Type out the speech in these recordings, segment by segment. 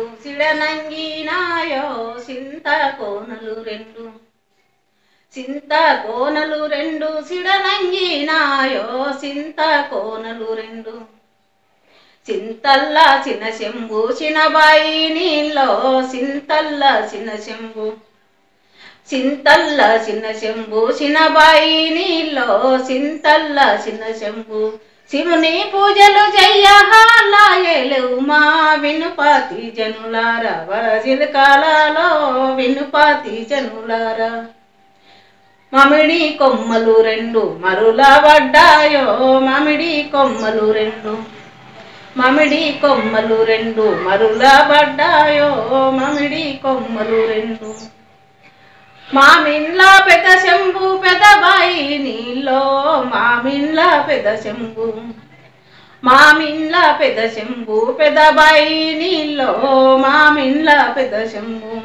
సిడనంగినాయో సింత కోనలు రెండు సింత కోనలు రెండు సిడనంగినాయో సింత కోనలు రెండు చింతల్ల చిన్న శంభు చిన్నబాయి నీలో సింతల్ల చిన్న శంభు చింతల్ల చిన్న శంభు చిన్నబాయి నీలో సింతల్ల చిన్న శంభు శివుని పూజలు చెయ్యలేవు మా వినుపాతి జనులారా వరజిల్ కాలాలో వినుపాతి జనులారా మామిడి కొమ్మలు రెండు మరుల పడ్డాయో మామిడి కొమ్మలు రెండు మామిడి కొమ్మలు రెండు మరుల పడ్డాయో మామిడి కొమ్మలు రెండు మామిన్ల పెద్ద శంభు పెద్ద బాయి నీలో మామిన్ల పెద్ద శంభు మామిన్ల పెద్ద శంభు పెద్ద బాయి నీలో మామిన్ల పెద్ద శంభు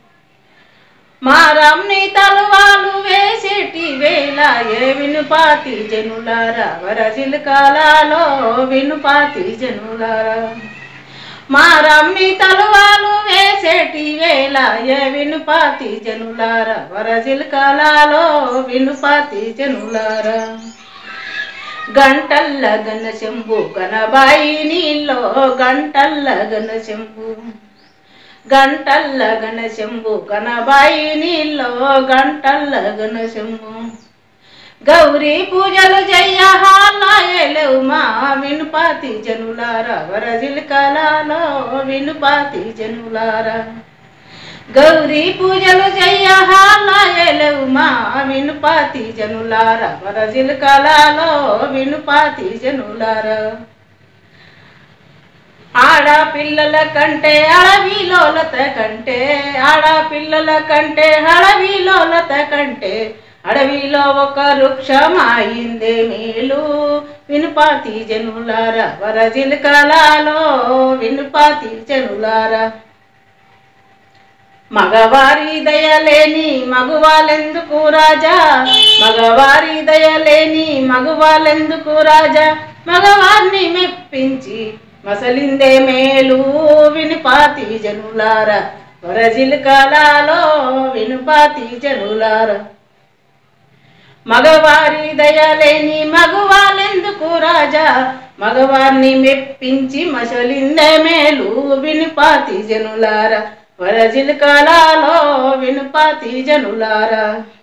మారమ్ని తలువాలు వేసేటి వేళ ఏ వినుపాతి జనులారా వరజిల్ కాలాలో వినుపాతి జనులారా మారమ్ని తలువాలు వేసేటి వేళ ఏ వినుపాతి జనులారా వరజిల్ కాలాలో వినుపాతి జనులారా గంటల్ల గన శంభు గనబాయి నీలో గంటల్ల గన శంభు గంటల్ల గన శంభు గనబాయి నీలో గంటల్ల గన శంభు గౌరీ పూజలు జయ్యహాలేవు మా వినుపాతి జనులారా వరజిల్ కళలో వినుపాతి జనులారా గౌరీ పూజలు జయ్యహాలేవు మా వినుపాతి జనులారా వరజిల్ కళలో వినుపాతి జనులారా ఆడపిల్లల కంటే అడవిలోలత కంటే ఆడపిల్లల కంటే అడవిలోలత కంటే అడవిలో ఒక వృక్షమాయిందే మేలు వినుపాతి జనులారా వరజిల్ కళలో వినుపాతి జనులారా మగవారి దయలేని మగువాలెందుకు రాజా మగవారి దయలేని మగువాలెందుకు రాజా మగవారిని మెప్పించి మసలిందే మేలు వినుపాతి జనులారా వరజిల్ కళలో వినుపాతి జనులారా మగవారి దయలేని మగవాళ్ళెందుకు రాజా మగవారిని మెప్పించి మసలిందే మేలు వినుపాతి జనులారా వరజిల్ కళలో వినుపాతి జనులారా